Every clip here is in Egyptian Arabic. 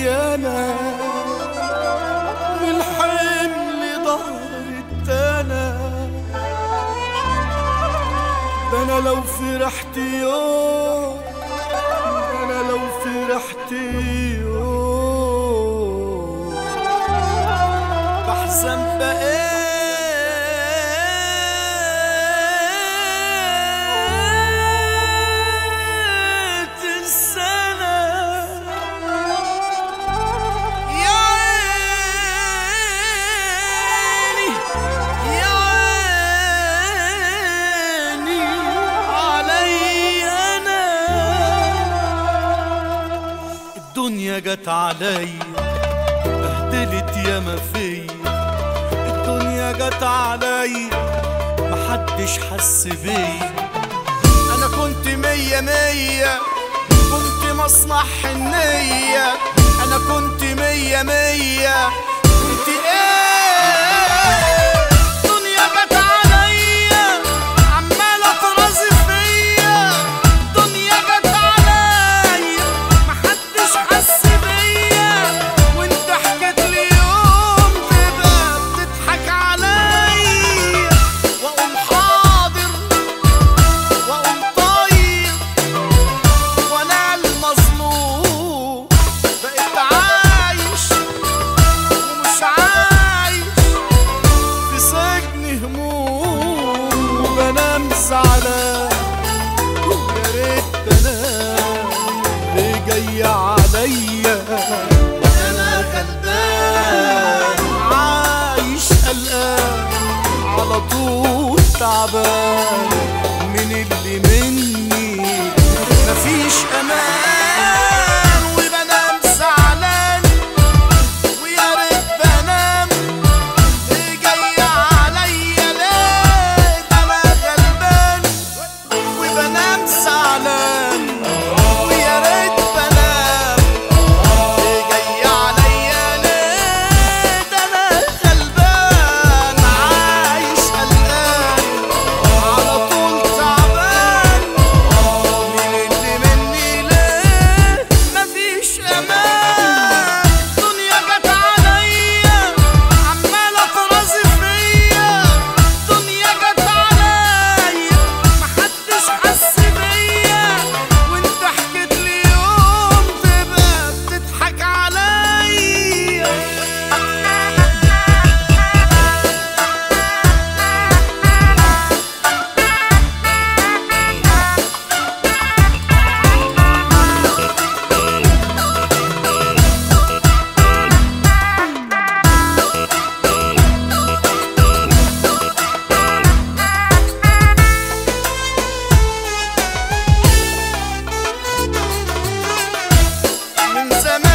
انا والحمل ظهرت انا ده انا لو فرحت يوم ده انا لو فرحت يوم بحزن بقيت السنة يا عيني يا عيني علي أنا الدنيا جت عليا بهدلت ياما فيا الدنيا جت عليا محدش حس بيا انا كنت مية مية كنت مصنع حنية انا كنت مية مية كنت ايه الدنيا جت عليا عمالة ترازي فيا الدنيا جت عليا محدش حس بيا وانت حكيت لي يوم تبقى بتضحك عليا واقوم حاضر واقوم طاير وانا المظلوم بقيت عايش ومش عايش في سجن هموم وبنام زعلان ويا ريت بنام ليه جاي عليا انا غلبان عايش قلقان على طول تعبان من اللي مني مفيش امان وبنام زعلان ويا ريت بنام ليه جاي عليا ليه ده انا غلبان وبنام زعلان ويا ريت بنام ليه جاي عليا ليه ده انا غلبان عايش قلقان على طول تعبان من اللي مني ليه مفيش امان الدنيا جت عليا عمالة ترازي فيا الدنيا جت عليا محدش حس بيا وانت حكيت لي يوم تبقى بتضحك عليا من زمان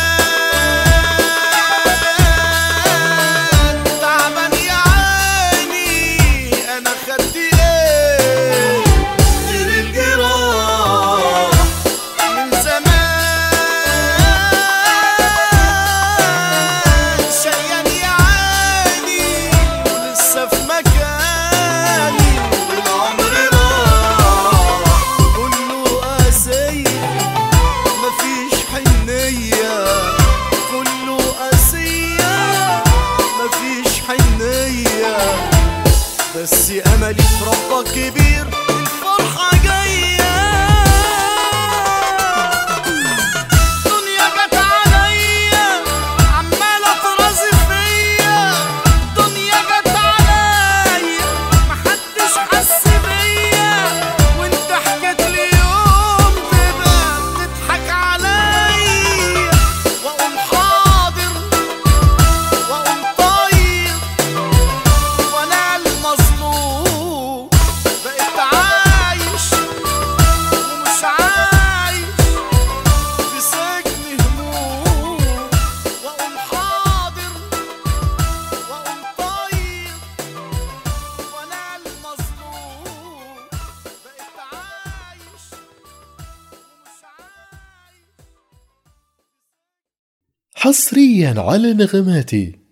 تعبان يا عيني انا خدت ايه غير الجراح من زمان شقيان يا عيني ولسه في مكاني والعمر راح كله قاسيه مفيش حنية كله قاسية مفيش حنية بس أملي في ربك كبير الفرحة جاية الدنيا جت عليا عمالة ترازي فيا الدنيا جت عليا محدش حس بيا وانت حكيت لي يوم تبقى بتضحك عليا واقوم حاضر واقوم طاير وانا المظلوم بقيت عايش ومش عايش في سجن هموم واقوم حاضر واقوم طاير وانا المظلوم بقيت عايش ومش عايش حصريا على نغماتي